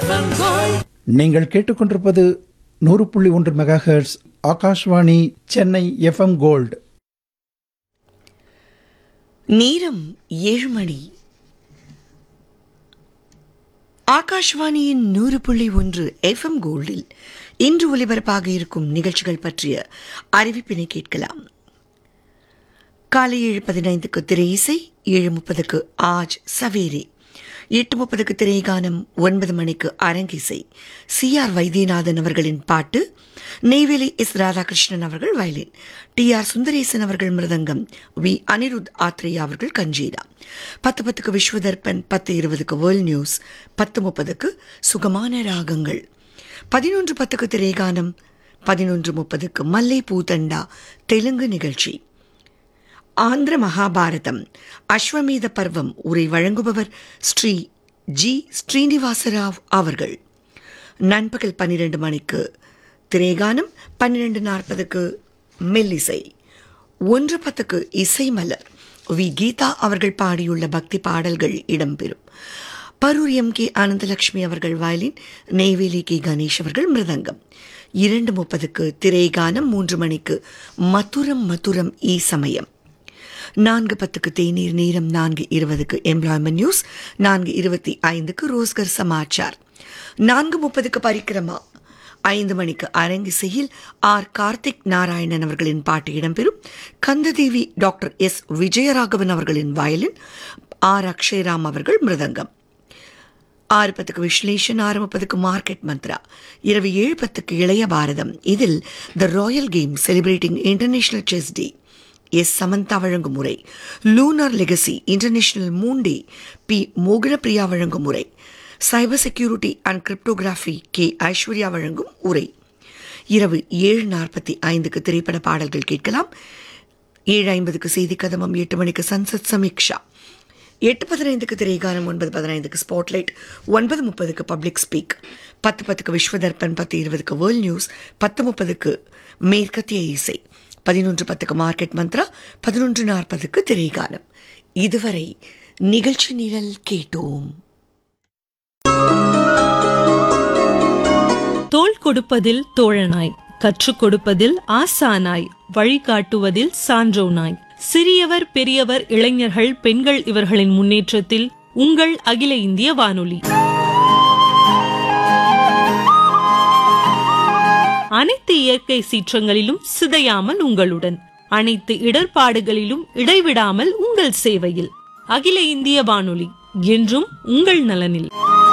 நீங்கள் கேட்டுக்கொண்டிருப்பது நூறு புள்ளி ஒன்று megahertz Akashvani Chennai FM gold நேரம் ஏழு மணி ஆகாஷ்வாணியின் நூறு புள்ளி ஒன்று எஃப்எம் கோல்டில் இன்று ஒலிபரப்பாக இருக்கும் நிகழ்ச்சிகள் பற்றிய அறிவிப்பினை கேட்கலாம் காலை ஏழு பதினைந்துக்கு திரை இசை ஏழு முப்பதுக்கு ஆஜ் சவேரி எட்டு முப்பதுக்கு திரைகானம் ஒன்பது மணிக்கு அரங்கிசை சி ஆர் வைத்தியநாதன் அவர்களின் பாட்டு நெய்வேலி எஸ் ராதாகிருஷ்ணன் அவர்கள் வயலின் டி ஆர் சுந்தரேசன் அவர்கள் மிருதங்கம் வி அனிருத் ஆத்ரேயா அவர்கள் கஞ்சீரா பத்து பத்துக்கு விஸ்வதர்பன் பத்து இருபதுக்கு வேர்ல்ட் நியூஸ் பத்து முப்பதுக்கு சுகமான ராகங்கள் பதினொன்று பத்துக்கு திரைகானம் பதினொன்று முப்பதுக்கு மல்லை பூதண்டா தெலுங்கு நிகழ்ச்சி ஆந்திர மகாபாரதம் அஸ்வமேத பர்வம் உரை வழங்குபவர் ஸ்ரீ ஜி ஸ்ரீனிவாசராவ் அவர்கள் நண்பகல் பன்னிரண்டு மணிக்கு திரேகானம் பன்னிரண்டு நாற்பதுக்கு மெல்லிசை ஒன்று பத்துக்கு இசை மலர் வி கீதா அவர்கள் பாடியுள்ள பக்தி பாடல்கள் இடம்பெறும் பரூர் எம் கே ஆனந்தலட்சுமி அவர்கள் வயலின் நெய்வேலி கே கணேஷ் அவர்கள் மிருதங்கம் இரண்டு முப்பதுக்கு திரைகானம் மூன்று மணிக்கு மதுரம் மதுரம் ஈ சமயம் நான்கு பத்துக்கு தேநீர் நேரம் நான்கு இருபதுக்கு எம்ப்ளாய்மெண்ட் நியூஸ் நான்கு இருபத்தி ஐந்துக்கு ரோஸ்கர் சமாச்சார் நான்கு முப்பதுக்கு பரிக்கிரமா ஐந்து மணிக்கு அரங்கிசையில் ஆர் கார்த்திக் நாராயணன் அவர்களின் பாட்டு இடம்பெறும் கந்ததேவி டாக்டர் எஸ் விஜயராகவன் அவர்களின் வயலின் ஆர் அக்ஷயராம் அவர்கள் மிருதங்கம் ஆறு பத்துக்கு விஸ்லேஷன் ஆறு முப்பதுக்கு மார்க்கெட் மந்த்ரா இரவு ஏழு பத்துக்கு இளைய பாரதம் இதில் the royal game celebrating international chess day S Samantha வழங்கும் முறை lunar legacy international moon day P Mohanapriya வழங்கும் முறை cyber security and cryptography K Aishwarya வழங்கும் உரை இரவு ஏழு நாற்பத்தி ஐந்துக்கு திரைப்பட பாடல்கள் கேட்கலாம் ஏழு ஐம்பதுக்கு செய்தி கதமம் எட்டு மணிக்கு சன்சத் சமீக்ஷா எட்டு பதினைந்துக்கு திரைகாரம் ஒன்பது பதினைந்துக்கு ஸ்பாட்லைட் ஒன்பது முப்பதுக்கு பப்ளிக் ஸ்பீக் பத்து பத்துக்கு விஸ்வதர்பன் பத்து இருபதுக்கு வேர்ல்ட் நியூஸ் பத்து முப்பதுக்கு மேற்கத்திய இசை பதினொன்று பத்துக்கு மார்க்கெட் மந்த்ரா பதினொன்று நாற்பதுக்கு திரைகாலம் இதுவரை நிகழ்ச்சி நிரல் கேட்டோம் தோள் கொடுப்பதில் தோழனாய் கற்றுக் கொடுப்பதில் ஆசானாய் வழிகாட்டுவதில் சான்றோனாய் சிறியவர் பெரியவர் இளைஞர்கள் பெண்கள் இவர்களின் முன்னேற்றத்தில் உங்கள் அகில இந்திய வானொலி அனைத்து இயற்கை சீற்றங்களிலும் சிதையாமல் உங்களுடன் அனைத்து இடர்பாடுகளிலும் இடைவிடாமல் உங்கள் சேவையில் அகில இந்திய வானொலி என்றும் உங்கள் நலனில்